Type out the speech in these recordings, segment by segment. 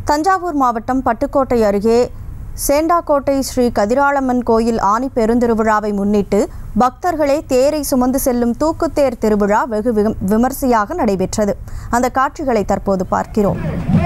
தஞ்சாவூர் மாவட்டம் பட்டுக்கோட்டை அருகே சேண்டாக்கோட்டை ஸ்ரீ கதிராளம்மன் கோயில் ஆனி பெருந்திருவிழாவை முன்னிட்டு பக்தர்களே தேரை சுமந்து செல்லும் தூக்குத்தேர் திருவிழா வெகு விகம்- விமர்சையாக நடைபெற்றது அந்த காட்சிகளை தற்போது பார்க்கிறோம்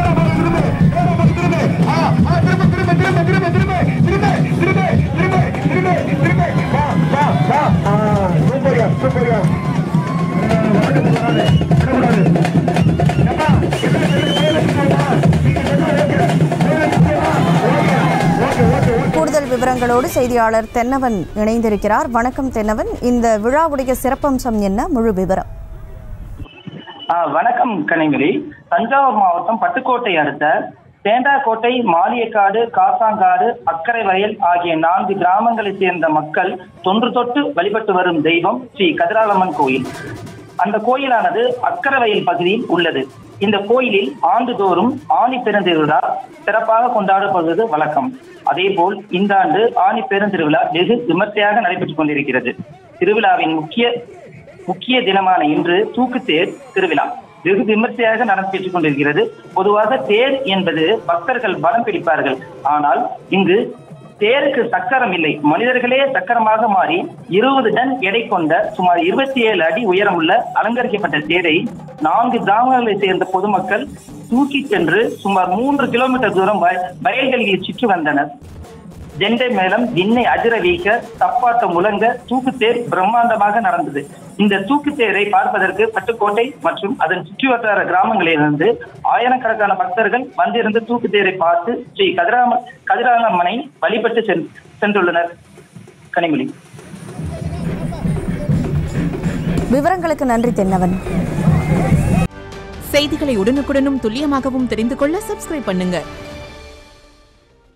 கூடுதல் விவரங்களோடு செய்தியாளர் தென்னவன் இணைந்திருக்கிறார் வணக்கம் தென்னவன் இந்த விழாவுடைய சிறப்பம்சம் என்ன முழு விவரம் ஆ, வணக்கம் கனிமொழி தஞ்சாவூர் மாவட்டம் பட்டுக்கோட்டை அடுத்த தேண்டாக்கோட்டை மாலியக்காடு காசாங்காடு அக்கரை வயல் ஆகிய நான்கு கிராமங்களைச் சேர்ந்த மக்கள் தொன்று தொட்டு வழிபட்டு வரும் தெய்வம் ஸ்ரீ கதிராளம்மன் கோயில் அந்த கோயிலானது அக்கரை வயல் பகுதியில் உள்ளது இந்த கோயிலில் ஆண்டுதோறும் ஆணி பெருந்திருவிழா சிறப்பாக கொண்டாடப்படுவது வழக்கம் அதேபோல் இந்த ஆண்டு ஆணி பெருந்திருவிழா வெகு விமர்சையாக நடைபெற்றுக் கொண்டிருக்கிறது திருவிழாவின் முக்கிய முக்கிய தினமான இன்று தூக்குத்தேர் திருவிழா வெகு விமர்சையாக நடைபெற்றுக் கொண்டிருக்கிறது பொதுவாக தேர் என்பது பக்தர்கள் பலம் பிடிப்பார்கள் ஆனால் இங்கு தேருக்கு சக்கரம் இல்லை மனிதர்களே சக்கரமாக மாறி இருபது டன் எடை கொண்ட சுமார் இருபத்தி ஏழு அடி உயரமுள்ள அலங்கரிக்கப்பட்ட தேரை நான்கு கிராமங்களைச் சேர்ந்த பொதுமக்கள் தூக்கிச் சென்று சுமார் மூன்று கிலோமீட்டர் தூரம் வய- வயல்களில் சுற்றி வந்தனர் ஜெண்டை மேளம் விண்ணை அதிர வீக்க தப்பாட்டம் முழங்க தூக்குத்தேர் பிரம்மாண்டமாக நடந்தது இந்த தூக்குத்தேரை பார்ப்பதற்கு பட்டுக்கோட்டை மற்றும் அதன் சுற்றுவட்டார கிராமங்களிலிருந்து ஆயிரக்கணக்கான பக்தர்கள் வந்திருந்து தூக்குத்தேரை பார்த்து ஸ்ரீ கதிராம கதிராமனை வழிபட்டு சென்- சென்றுள்ளனர் கனிமொழி விவரங்களுக்கு நன்றி தென்னவன் செய்திகளை உடனுக்குடனும் துல்லியமாகவும் தெரிந்து கொள்ள சப்ஸ்கிரைப் பண்ணுங்க